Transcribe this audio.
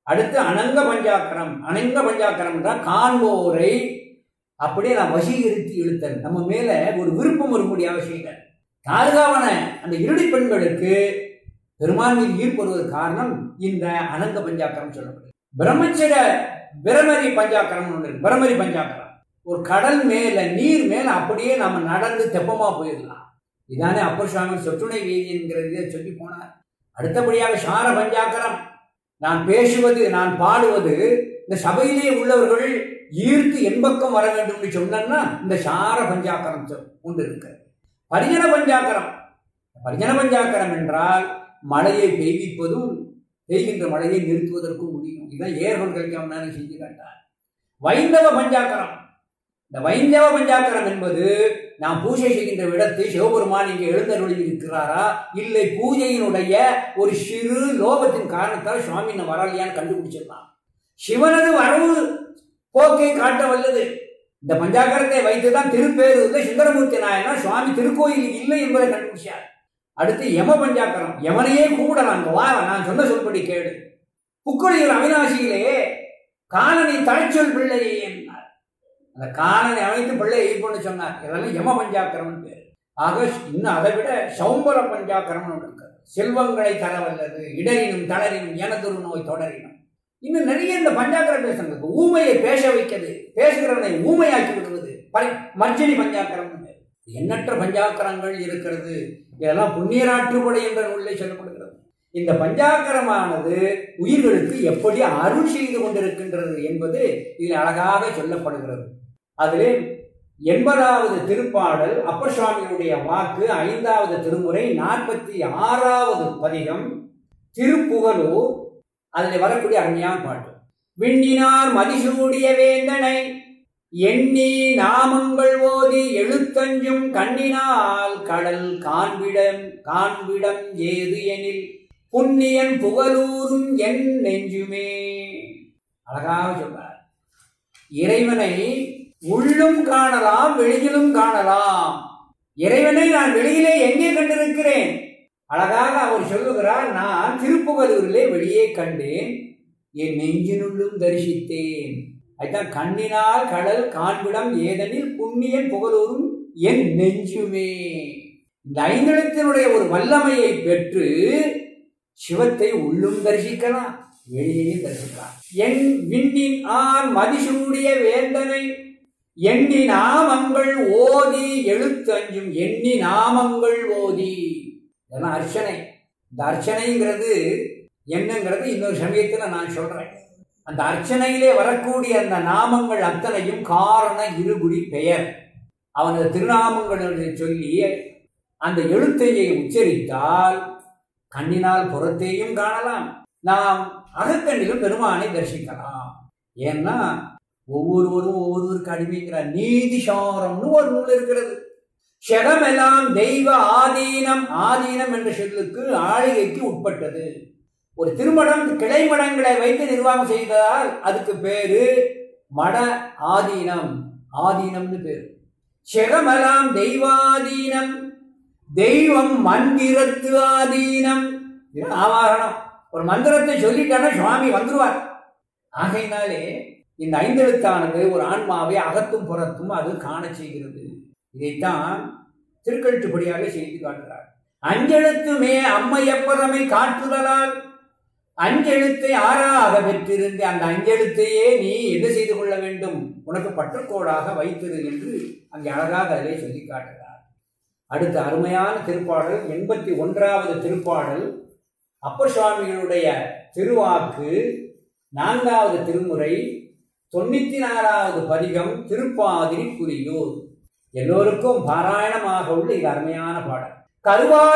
அடுத்து அனங்க பஞ்சாக்கரம் அனங்க பஞ்சாக்கரம் தான் காண்போரை அப்படியே நான் வசீகரித்து இழுத்தல் நம்ம மேல ஒரு விருப்பம் வரக்கூடிய அவசியங்கள் தாழ்காவன அந்த இருடி பெண்களுக்கு பெருமான் மீது ஈர்ப்பு வருவதற்கு காரணம் இந்த அனங்க பஞ்சாக்கரம் சொல்லப்படுது பிரம்மச்சர பிரமரி பஞ்சாக்கரம் ஒன்று இருக்கு. பிரமரி பஞ்சாக்கரம் ஒரு கடல் மேல நீர் மேல அப்படியே நம்ம நடந்து தெப்பமா போயிடலாம் இதானே அப்பர் சுவாமி சொற்றுணை வீதி என்கிறத சொல்லி போனார் அடுத்தபடியாக சார பஞ்சாக்கரம் நான் பேசுவது நான் பாடுவது இந்த சபையிலே உள்ளவர்கள் ஈர்த்து என் பக்கம் வர வேண்டும் என்று சொன்னா இந்த சார பஞ்சாக்கரம் சொல் உண்டு இருக்கு பரிஜன பஞ்சாக்கரம் பரிஜன பஞ்சாக்கரம் என்றால் மழையை பெய்விப்பதும் பெய்கின்ற மழையை நிறுத்துவதற்கும் முடியும் இதுதான் ஏர்வன் கல்யாணம் செஞ்சு காட்டார் வைந்தவ பஞ்சாக்கரம் இந்த வைந்தவ பஞ்சாக்கரம் என்பது நாம் பூஜை செய்கின்ற விடத்து சிவபெருமான் இங்கே எழுந்தருளி இருக்கிறாரா இல்லை பூஜையினுடைய ஒரு சிறு லோபத்தின் காரணத்தால் சுவாமி நான் வரலையான்னு கண்டுபிடிச்சிடலாம் சிவனது வரவு போக்கை காட்ட வல்லது இந்த பஞ்சாக்கரத்தை வைத்துதான் திருப்பேரூர்ல சுந்தரமூர்த்தி நாயனார் சுவாமி திருக்கோயில் இல்லை என்பதை கண்டுபிடிச்சார் அடுத்து யம பஞ்சாக்கரம் யமனையே கூப்பிடலாம் அங்க வா நான் சொன்ன சொல்படி கேடு புக்கொழியூர் அவினாசியிலே காலனி தலைச்சொல் பிள்ளையே என்றார் அந்த காலனை அமைத்து பிள்ளை எழுப்பணும்னு சொன்னார் இதெல்லாம் யம பஞ்சாக்கரம்னு பேர் ஆக இன்னும் அதை விட சௌம்பர பஞ்சாக்கரம்னு ஒன்று இருக்கு செல்வங்களை தர வல்லது இடரினும் தளரினும் எனதொரு நோய் தொடரினும் இன்னும் நிறைய இந்த பஞ்சாக்கரம் பேசுறது ஊமையை பேச வைக்கிறது பேசுகிறவனை ஊமையாக்கி விடுவது பரி மர்ஜனி பஞ்சாக்கரம் எண்ணற்ற பஞ்சாக்கரங்கள் இருக்கிறது இதெல்லாம் புண்ணியராற்றுப்படை என்ற நூலில் சொல்லப்படுகிறது இந்த பஞ்சாக்கரமானது உயிர்களுக்கு எப்படி அருள் செய்து கொண்டிருக்கின்றது என்பது இதில் அழகாக சொல்லப்படுகிறது அதிலே எண்பதாவது திருப்பாடல் அப்பர் சுவாமியுடைய வாக்கு ஐந்தாவது திருமுறை நாற்பத்தி ஆறாவது பதிகம் திருப்புகலூர் அதில் வரக்கூடிய அருமையான பாட்டு விண்ணினார் மதிசூடிய வேந்தனை எண்ணி நாமங்கள் ஓதி எழுத்தஞ்சும் கண்ணினால் கடல் காண்பிடம் காண்பிடம் ஏது எனில் புண்ணியன் புகழூரும் என் நெஞ்சுமே அழகாக சொல்றார் இறைவனை உள்ளும் காணலாம் வெளியிலும் காணலாம் இறைவனை நான் வெளியிலே எங்கே கண்டிருக்கிறேன் அழகாக அவர் சொல்லுகிறார் நான் திருப்புகலூரிலே வெளியே கண்டேன் என் நெஞ்சினுள்ளும் தரிசித்தேன் அதுதான் கண்ணினால் கடல் காண்பிடம் ஏதெனில் புண்ணியன் புகழூரும் என் நெஞ்சுமே இந்த ஐந்தெழுத்தினுடைய ஒரு வல்லமையை பெற்று சிவத்தை உள்ளும் தரிசிக்கலாம் வெளியே தரிசிக்கலாம் என் விண்ணின் ஆண் மதிசூடிய வேந்தனை எண்ணி நாமங்கள் ஓதி எழுத்தஞ்சும் எண்ணி நாமங்கள் ஓதி இதெல்லாம் அர்ச்சனை இந்த அர்ச்சனைங்கிறது என்னங்கிறது இன்னொரு சமயத்தில் நான் சொல்றேன் அந்த அர்ச்சனையிலே வரக்கூடிய அந்த நாமங்கள் அத்தனையும் காரண இருகுடி பெயர் அவனது திருநாமங்களை சொல்லி அந்த எழுத்தையை உச்சரித்தால் கண்ணினால் புறத்தையும் காணலாம் நாம் அகக்கண்ணிலும் பெருமானை தரிசிக்கலாம் ஏன்னா ஒவ்வொருவரும் ஒவ்வொருவருக்கு அடிமைங்கிறார் நீதிசாரம்னு ஒரு நூல் இருக்கிறது ஷெகமெல்லாம் தெய்வ ஆதீனம் ஆதீனம் என்ற சொல்லுக்கு ஆளிகைக்கு உட்பட்டது ஒரு திருமணம் கிளை மடங்களை வைத்து நிர்வாகம் செய்ததால் அதுக்கு பேரு மட ஆதீனம் ஆதீனம்னு பேரு ஷெகமெல்லாம் தெய்வாதீனம் தெய்வம் மந்திரத்து ஆதீனம் இது ஆவாகனம் ஒரு மந்திரத்தை சொல்லிட்டானா சுவாமி வந்துருவார் ஆகையினாலே இந்த ஐந்தெழுத்தானது ஒரு ஆன்மாவை அகத்தும் புறத்தும் அது காண செய்கிறது இதைத்தான் திருக்கழுத்துப்படியாக செய்து காட்டுகிறார் அஞ்செழுத்துமே அம்மையப்பதமை காட்டுதலால் அஞ்செழுத்தை ஆறாக பெற்றிருந்து அந்த அஞ்செழுத்தையே நீ என்ன செய்து கொள்ள வேண்டும் உனக்கு பற்றுக்கோடாக வைத்திரு என்று அங்கே அழகாக அதிலே சொல்லி காட்டுகிறார் அடுத்த அருமையான திருப்பாடல் எண்பத்தி ஒன்றாவது திருப்பாடல் அப்பர் சுவாமிகளுடைய திருவாக்கு நான்காவது திருமுறை தொண்ணூத்தி நாலாவது பதிகம் திருப்பாதிரி புரியூர் எல்லோருக்கும் பாராயணமாக உள்ள இது அருமையான பாடல் கருவா